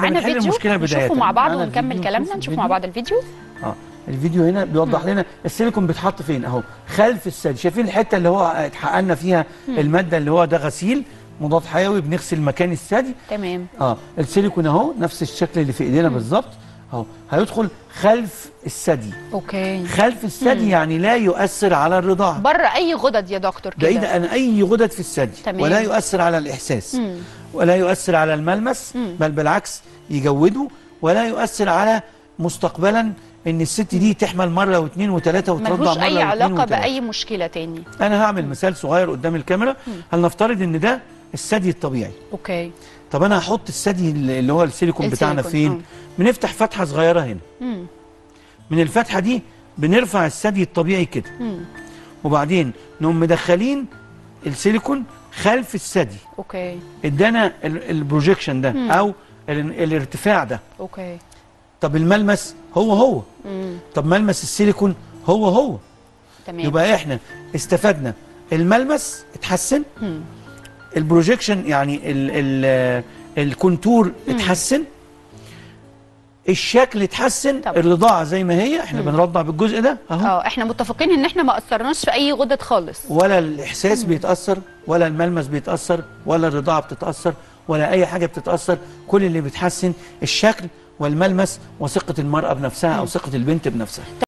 معانا بنحل فيديو المشكلة بداية. نشوفه مع بعض معانا ونكمل الفيديو، كلامنا نشوف نشوف الفيديو. مع بعض الفيديو اه الفيديو هنا بيوضح لنا السيليكون بيتحط فين اهو خلف الثدي شايفين الحته اللي هو اتحققنا فيها الماده اللي هو ده غسيل مضاد حيوي بنغسل مكان الثدي تمام اه السيليكون اهو نفس الشكل اللي في ايدينا بالظبط اهو هيدخل خلف الثدي اوكي خلف الثدي يعني لا يؤثر على الرضاعه بره اي غدد يا دكتور بعيد كده عن اي غدد في الثدي تمام. ولا يؤثر على الاحساس مم. ولا يؤثر على الملمس مم. بل بالعكس يجوده ولا يؤثر على مستقبلا ان الست دي تحمل مره واثنين وثلاثه وترضع ملهوش مره اي واثنين علاقه وثلاثه باي مشكله تاني انا هعمل مثال صغير قدام الكاميرا هل نفترض ان ده الثدي الطبيعي اوكي طب انا هحط الثدي اللي هو السيليكون بتاعنا السيليكون، فين بنفتح فتحه صغيره هنا مم. من الفتحه دي بنرفع الثدي الطبيعي كده مم. وبعدين نقوم مدخلين السيليكون خلف الثدي اوكي ادانا ال- البروجيكشن ده مم. او ال- الارتفاع ده اوكي طب الملمس هو هو مم. طب ملمس السيليكون هو هو تمام يبقى احنا استفدنا الملمس اتحسن مم. البروجيكشن يعني ال ال الكونتور اتحسن الشكل اتحسن طبعا. الرضاعه زي ما هي احنا بنرضع بالجزء ده اهو اه احنا متفقين ان احنا ما اثرناش في اي غدد خالص ولا الاحساس بيتاثر ولا الملمس بيتاثر ولا الرضاعه بتتاثر ولا اي حاجه بتتاثر كل اللي بيتحسن الشكل والملمس وثقه المراه بنفسها او ثقه البنت بنفسها